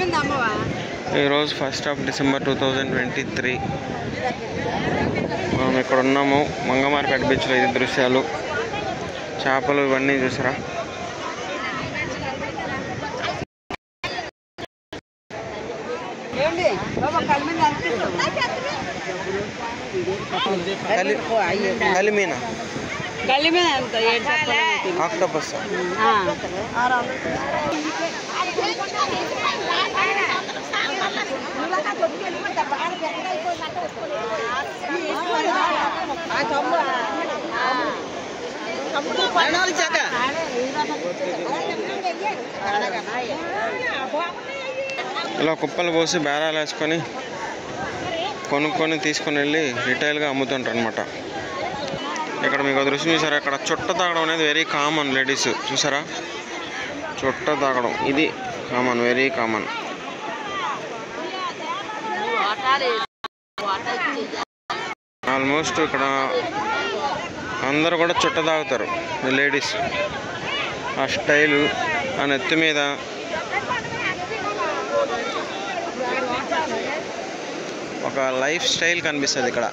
మీద అమ్మవా ఈరోజు first of December two thousand twenty three మనం ఇక్కడ ఉన్నాము మంగమార్పేట బీచ్లో ఇది దృశ్యాలు చేపలు ఇవన్నీ చూసారా ఏంటి బాబా కళ్ళ మీద అనిపిస్తుంది కలి కలిమీన కళ్ళ మీద ఎంత ఏడు చెప్పాలి ఆక్టోపస్ ఇలా కుప్పలు పోసి బేరాలు వేసుకొని కొనుక్కొని తీసుకొని వెళ్ళి రిటైల్గా అమ్ముతుంటారు అనమాట ఇక్కడ మీకు ఒక దృశ్యం చూసారా ఇక్కడ చుట్ట తాగడం అనేది వెరీ కామన్ లేడీస్ చూసారా చుట్ట తాగడం ఇది కామన్ వెరీ కామన్ ఆల్మోస్ట్ ఇక్కడ అందరూ కూడా చుట్ట తాగుతారు లేడీస్ ఆ స్టైలు ఆ నెత్తి మీద ఒక లైఫ్ స్టైల్ కనిపిస్తుంది ఇక్కడ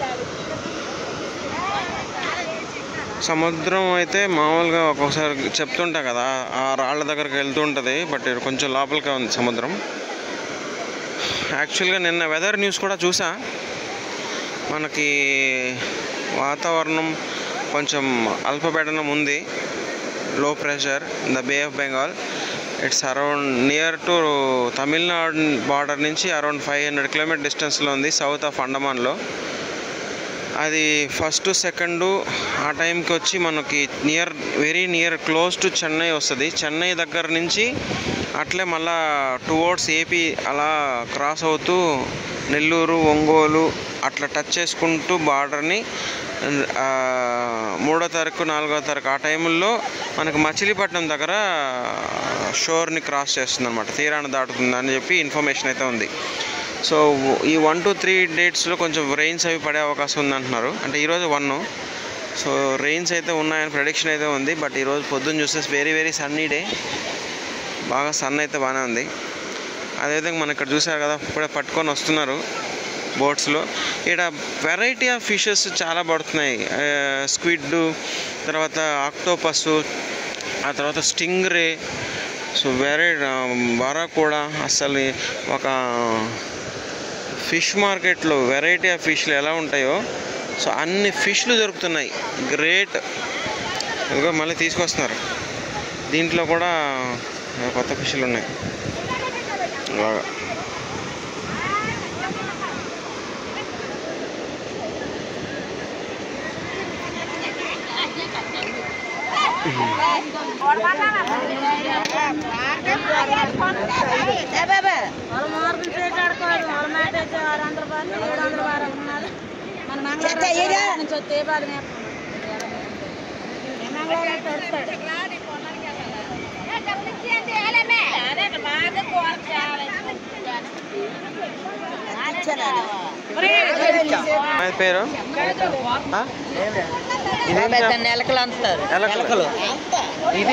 సముద్రం అయితే మామూలుగా ఒక్కొక్కసారి చెప్తుంటా కదా ఆ రాళ్ళ దగ్గరికి వెళ్తూ ఉంటుంది బట్ ఇది కొంచెం లోపలికే ఉంది సముద్రం యాక్చువల్గా నిన్న వెదర్ న్యూస్ కూడా చూసా మనకి వాతావరణం కొంచెం అల్పపీడనం ఉంది low pressure in the bay of Bengal it's around near to Tamil Nadu border నుంచి అరౌండ్ ఫైవ్ హండ్రెడ్ కిలోమీటర్ డిస్టెన్స్లో ఉంది సౌత్ ఆఫ్ అండమాన్లో అది ఫస్ట్ సెకండ్ ఆ టైంకి వచ్చి మనకి near very near close to Chennai వస్తుంది చెన్నై దగ్గర నుంచి అట్లే మళ్ళా టువర్డ్స్ ఏపీ అలా క్రాస్ అవుతూ నెల్లూరు ఒంగోలు అట్లా టచ్ చేసుకుంటూ బార్డర్ని ఆ, మూడో తారీఖు నాలుగో తారీఖు ఆ టైంలో మనకి మచిలీపట్నం దగ్గర షోర్ని క్రాస్ చేస్తుంది అనమాట తీరాన్ని దాటుతుంది అని చెప్పి ఇన్ఫర్మేషన్ అయితే ఉంది సో ఈ వన్ టు త్రీ డేట్స్లో కొంచెం రెయిన్స్ అవి పడే అవకాశం ఉంది అంటున్నారు అంటే ఈరోజు వన్ సో రెయిన్స్ అయితే ఉన్నాయని ప్రొడిక్షన్ అయితే ఉంది బట్ ఈరోజు పొద్దున్న చూస్తే వెరీ వెరీ సన్నీ డే బాగా సన్ అయితే బాగానే ఉంది అదేవిధంగా మనం ఇక్కడ చూసారు కదా ఇప్పుడే పట్టుకొని వస్తున్నారు బోట్స్లో ఇక్కడ వెరైటీ ఆఫ్ ఫిషెస్ చాలా పడుతున్నాయి స్క్విడ్ తర్వాత ఆక్టోపస్ ఆ తర్వాత స్టింగ్ రే సో వెరీ వర కూడా అసలు ఒక ఫిష్ మార్కెట్లో వెరైటీ ఆఫ్ ఫిష్లు ఎలా ఉంటాయో సో అన్ని ఫిష్లు దొరుకుతున్నాయి గ్రేట్ ఇదిగో మళ్ళీ తీసుకొస్తున్నారు దీంట్లో కూడా కొత్త ఫిష్లు ఉన్నాయి ఇలాగా ఆయన పేరు ఆ? ఇదేం చేప? నెలకలు అంటారు ఎలకలు ఇది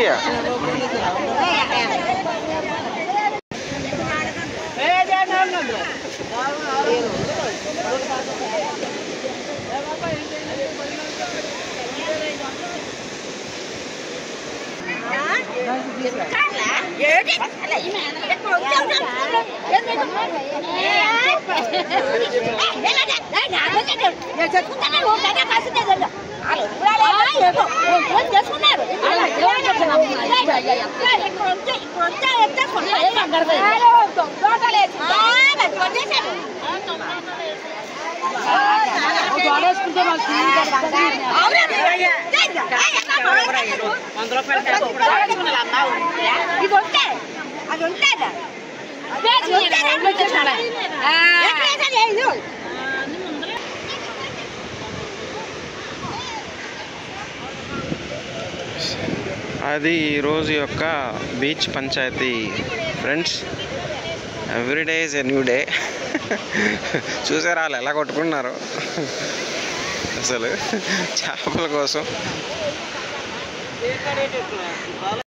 అది ఉంటాదా అది ఈరోజు యొక్క beach Panchayati friends every day is a new day చూసారా వాళ్ళు ఎలా కొట్టుకున్నారు అసలు చేపల కోసం